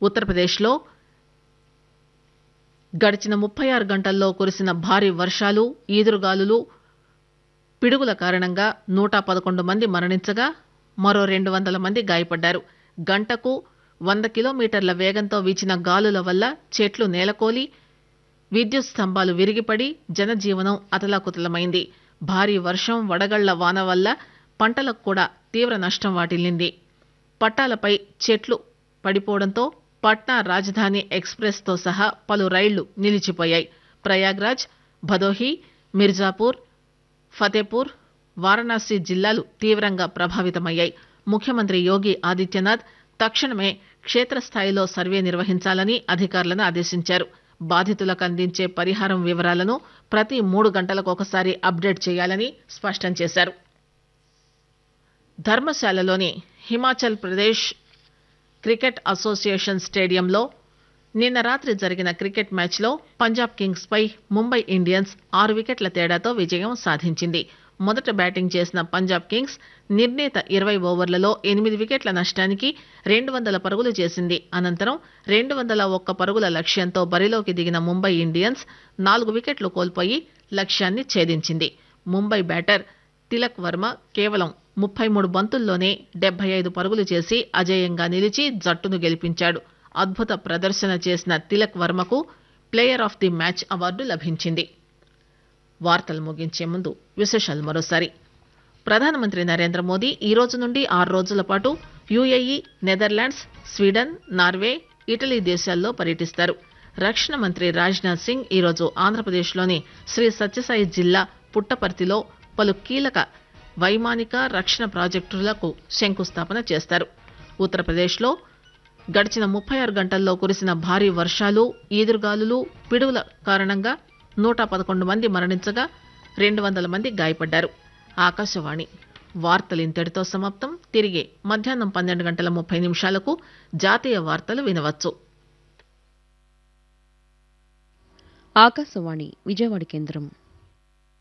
ఉత్తరప్రదేశ్లో గడిచిన ముప్పై ఆరు గంటల్లో కురిసిన భారీ వర్షాలు ఈదురుగాలులు పిడుగుల కారణంగా నూట పదకొండు మంది మరణించగా మరో రెండు వందల మంది గాయపడ్డారు గంటకు వంద కిలోమీటర్ల వేగంతో వీచిన గాలుల వల్ల చెట్లు నేలకోలి విద్యుత్ స్తంభాలు విరిగిపడి జనజీవనం అతలాకుతలమైంది భారీ వర్షం వడగళ్ల వాన వల్ల పంటలకు కూడా తీవ్ర నష్టం వాటిల్లింది పట్టాలపై చెట్లు పడిపోవడంతో పట్నా రాజధాని ఎక్స్ప్రెస్ తో సహా పలు రైళ్లు నిలిచిపోయాయి ప్రయాగ్రాజ్ భదోహి మిర్జాపూర్ ఫతేపూర్ వారణాసి జిల్లాలు తీవ్రంగా ప్రభావితమయ్యాయి ముఖ్యమంత్రి యోగి ఆదిత్యనాథ్ తక్షణమే క్షేత్రస్థాయిలో సర్వే నిర్వహించాలని అధికారులను ఆదేశించారు బాధితులకు అందించే పరిహారం వివరాలను ప్రతి మూడు గంటలకు ఒకసారి అప్డేట్ చేయాలని స్పష్టం చేశారు ధర్మశాలలోని హిమాచల్ ప్రదేశ్ క్రికెట్ అసోసియేషన్ స్టేడియంలో నిన్న రాత్రి జరిగిన క్రికెట్ మ్యాచ్లో పంజాబ్ కింగ్స్ పై ముంబై ఇండియన్స్ ఆరు వికెట్ల తేడాతో విజయం సాధించింది మొదట బ్యాటింగ్ చేసిన పంజాబ్ కింగ్స్ నిర్ణీత ఇరవై ఓవర్లలో ఎనిమిది వికెట్ల నష్టానికి రెండు వందల పరుగులు చేసింది అనంతరం రెండు వందల ఒక్క పరుగుల లక్ష్యంతో బరిలోకి దిగిన ముంబై ఇండియన్స్ నాలుగు వికెట్లు కోల్పోయి లక్ష్యాన్ని ఛేదించింది ముంబై బ్యాటర్ తిలక్ వర్మ కేవలం ముప్పై మూడు బంతుల్లోనే డెబ్బై ఐదు పరుగులు చేసి అజేయంగా నిలిచి జట్టును గెలిపించాడు అద్భుత ప్రదర్శన చేసిన తిలక్ వర్మకు player of the match award లభించింది వార్తలు ముగించే ముందు విశేషాలు మరోసారి ప్రధానమంత్రి నరేంద్ర మోదీ ఈ రోజు నుండి ఆరు రోజుల పాటు UAE Netherlands Sweden Norway Italy దేశాల్లో పర్యటిస్తారు రక్షణ మంత్రి రాజ్నాథ్ సింగ్ ఈరోజు ఆంధ్రప్రదేశ్లోని శ్రీ సత్యసాయి జిల్లా పుట్టపర్తిలో పలు కీలక వైమానిక రక్షణ ప్రాజెక్టులకు శంకుస్థాపన చేస్తారు ఉత్తరప్రదేశ్లో గడిచిన ముప్పై ఆరు గంటల్లో కురిసిన భారీ వర్షాలు ఈదురుగాలులు పిడుగుల కారణంగా నూట పదకొండు మంది మరణించగా రెండు వందల మంది గాయపడ్డారు ఆకాశవాణి వార్తలు ఇంతటితో సమాప్తం తిరిగి మధ్యాహ్నం పన్నెండు గంటల ముప్పై నిమిషాలకు జాతీయ వార్తలు వినవచ్చు ఆకాశవాణి విజయవాడ కేంద్రం